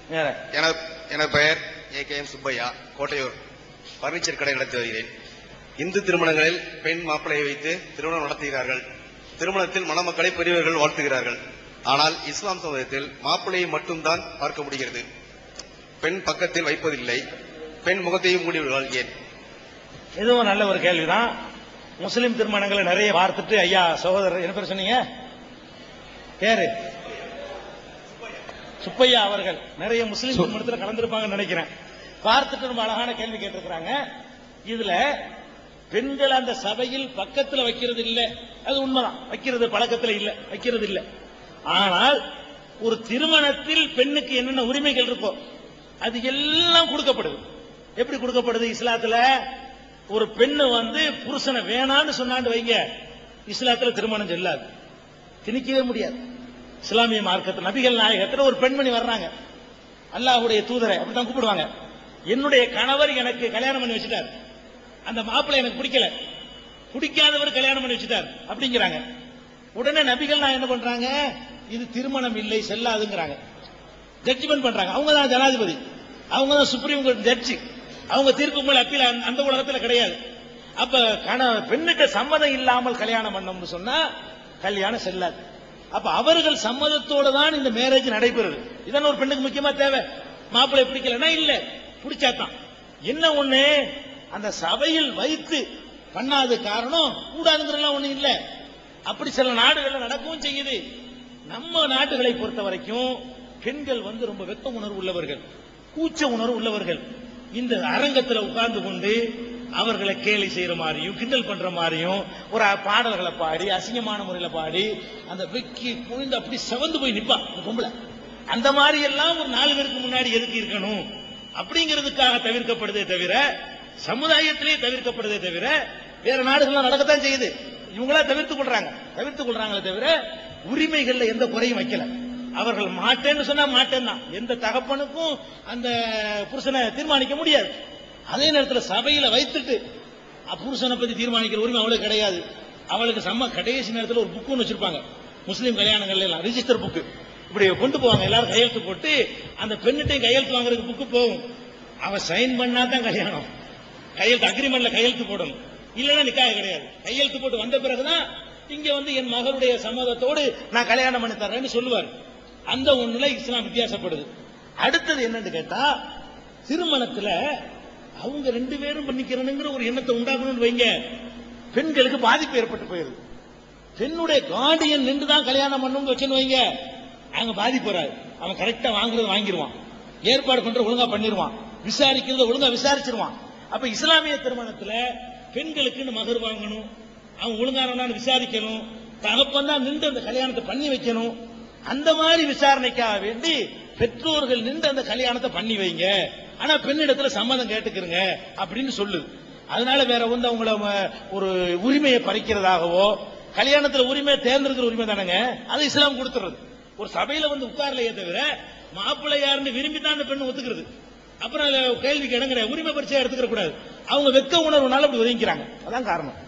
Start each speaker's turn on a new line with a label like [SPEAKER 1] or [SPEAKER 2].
[SPEAKER 1] வேற
[SPEAKER 2] எனது எனது பெயர் A K M Subbaiah Kottaiyur furniture கடை நடத்தி வருகிறேன் இந்து திருமணங்களில் பெண் மாப்பிள்ளையை வைத்து திருமணம் நடத்துகிறார்கள் திருமணத்தில் மணமக்களை பெரியவர்கள் வாழ்த்துகிறார்கள் ஆனால் இஸ்லாம் சமுதாயத்தில் மாப்பிள்ளையை மட்டும்தான் பார்க்க முடிகிறது பெண் பக்கத்தில் வைப்பதில்லை பெண் முகத்தையும் மூடிவிடுவாள் ஏன்
[SPEAKER 1] இதுவும் நல்ல ஒரு கேள்விதான் முஸ்லிம் திருமணங்களை நிறைய பார்த்துட்டு ஐயா சகோதரர் என்ன பேர் சொன்னீங்க பேரு சுப்பையா அவர்கள் நிறைய முஸ்லிம் திருமணத்தில் கலந்திருப்பாங்கன்னு நினைக்கிறேன் பார்த்துட்டு ரொம்ப அழகான கேள்வி கேட்டிருக்கிறாங்க இதுல பெண்கள் அந்த சபையில் பக்கத்துல வைக்கிறது இல்ல அது உண்மைதான் வைக்கிறது பழக்கத்துல இல்ல வைக்கிறது இல்ல ஆனால் ஒரு திருமணத்தில் பெண்ணுக்கு என்னென்ன உரிமைகள் இருக்கோ அது எல்லாம் கொடுக்கப்படுது எப்படி கொடுக்கப்படுது இஸ்லாத்துல ஒரு பெண்ணு வந்து புருஷனை வேணான்னு சொன்னான்னு வைங்க இஸ்லாத்துல திருமணம் செல்லாது திணிக்கவே முடியாது இஸ்லாமிய மார்க்கத்தில் நபிகள் நாயகத்துல ஒரு பெண்மணி வர்றாங்க அல்லாஹ்வுடைய தூதரை அப்படித்தான் கூப்பிடுவாங்க என்னுடைய கணவர் எனக்கு கல்யாணம் பண்ணி வச்சுட்டார் அந்த மாப்பிள்ளை எனக்கு பிடிக்கல பிடிக்காதவர் கல்யாணம் பண்ணி வச்சுட்டார் அப்படிங்கிறாங்க உடனே நபிகள் நான் என்ன பண்றாங்க இது திருமணம் இல்லை செல்லாதுங்கிறாங்க ஜட்ஜ்மெண்ட் பண்றாங்க அவங்க தான் ஜனாதிபதி அவங்க தான் சுப்ரீம் கோர்ட் ஜட்ஜி அவங்க தீர்ப்பு மேல் அப்பீல் அந்த- அந்த உலகத்துல கிடையாது அப்ப கண பெண்ணுக்கு சம்மதம் இல்லாமல் கல்யாணம் பண்ணோம்னு சொன்னா கல்யாணம் செல்லாது அப்ப அவர்கள் சம்மதத்தோட தான் இந்த மேரேஜ் நடைபெறுது இதான் ஒரு பெண்ணுக்கு முக்கியமா தேவை மாப்பிள்ளை பிடிக்கலன்னா இல்ல பிடிச்சாதான் என்ன ஒண்ணு அந்த சபையில் வைத்து பண்ணாத காரணம் கூடாதுங்கிறதுலாம் ஒண்ணு இல்ல அப்படி சில நாடுகள்ல நடக்கவும் செய்யுது நம்ம நாட்டுகளை பொறுத்த வரைக்கும் பெண்கள் வந்து ரொம்ப வெப்ப உணர்வு உள்ளவர்கள் கூச்ச உணர்வு உள்ளவர்கள் இந்த அரங்கத்துல உட்கார்ந்து கொண்டு அவர்களை கேலி செய்யற மாதிரியும் கிண்டல் பண்ற மாதிரியும் ஒரு பாடல்களை பாடி அசிங்கமான முறையில பாடி அந்த வெக்கி புழிந்து அப்படி செவந்து போய் நிப்பா அந்த பொம்பளை அந்த மாதிரி எல்லாம் ஒரு நாலு பேருக்கு முன்னாடி எதுக்கு இருக்கணும் அப்படிங்கிறதுக்காக தவிர்க்கப்படுதே தவிர சமுதாயத்திலே தவிர்க்கப்படுதே தவிர வேற நாடுகள்லாம் நடக்கத்தான் செய்யுது இவங்களா தவிர்த்துக் கொள்றாங்க தவிர்த்துக் கொள்றாங்களே தவிர உரிமைகள்ல எந்த குறையும் வைக்கல அவர்கள் மாட்டேன்னு சொன்னா மாட்டேன் தான் எந்த தகப்பனுக்கும் அந்த புருஷனை தீர்மானிக்க முடியாது அதே நேரத்தில் சபையில வைத்துட்டு அ, புருஷனை பத்தி தீர்மானிக்கிற உரிமை அவளுக்கு கிடையாது அவளுக்கு செம்ம கடைசி நேரத்தில் ஒரு புக் ஒன்று வச்சிருப்பாங்க முஸ்லீம் கல்யாணங்கள்ல எல்லாம் ரிஜிஸ்டர் புக்கு இப்படி கொண்டு போவாங்க எல்லாரும் கையெழுத்து போட்டு அந்த பெண்ணிட்டையும் கையெழுத்து வாங்குறதுக்கு புக்கு போகும் அவ சைன் பண்ணா தான் கல்யாணம் கையெழுத்து அக்ரிமெண்ட்ல கையெழுத்து போடணும் இல்லைன்னா நிக்காக கிடையாது கையெழுத்து போட்டு வந்த பிறகுதான் இங்க வந்து என் மகளுடைய சம்மதத்தோடு நான் கல்யாணம் பண்ணி தர்றேன்னு சொல்லுவார் அந்த ஒண்ணுல இஸ்லாம் வித்தியாசப்படுது அடுத்தது என்னன்னு கேட்டா திருமணத்துல அவங்க ரெண்டு பேரும் பண்ணிக்கிறனுங்கிற ஒரு எண்ணத்தை உண்டாக்கணும்னு வைங்க பெண்களுக்கு பாதிப்பு ஏற்பட்டு போயிருது பெண்ணுடைய கார்டியன் நின்று தான் கல்யாணம் பண்ணணும்னு வச்சுன்னு வைங்க அங்க பாதிப்பு வராது அவன் கரெக்டா வாங்குறது வாங்கிடுவான் ஏற்பாடு பண்ற ஒழுங்கா பண்ணிடுவான் விசாரிக்கிறத ஒழுங்கா விசாரிச்சிருவான் அப்ப இஸ்லாமிய திருமணத்துல பெண்களுக்குன்னு மகர் வாங்கணும் அவன் ஒழுங்கானவனான்னு விசாரிக்கணும் தகப்பன் தான் நின்று அந்த கல்யாணத்தை பண்ணி வைக்கணும் அந்த மாதிரி விசாரணைக்காக வேண்டி பெற்றோர்கள் நின்று அந்த கல்யாணத்தை பண்ணி வைங்க ஆனா பெண்ணிடத்துல சம்மதம் கேட்டுக்கிறங்க அப்படின்னு சொல்லுது அதனால வேற வந்து அவங்கள ம- ஒரு உரிமையை பறிக்கிறதாகவோ கல்யாணத்துல உரிமை தேர்ந்தெடுக்கிற உரிமை தானேங்க அது இஸ்லாம் கொடுத்துறது ஒரு சபையில வந்து உட்கார்லையே தவிர மாப்பிள்ளை யாருன்னு விரும்பி தான் அந்த பெண்ணு ஒத்துக்கிறது அப்புறம் அதுல கேள்விக்கு இடம் கிடையாது உரிமை பரிச்சை எடுத்துக்கிற கூடாது அவங்க வெக்க உணர்வுனால அப்படி ஒதுங்கிக்கிறாங்க அதான் காரணம்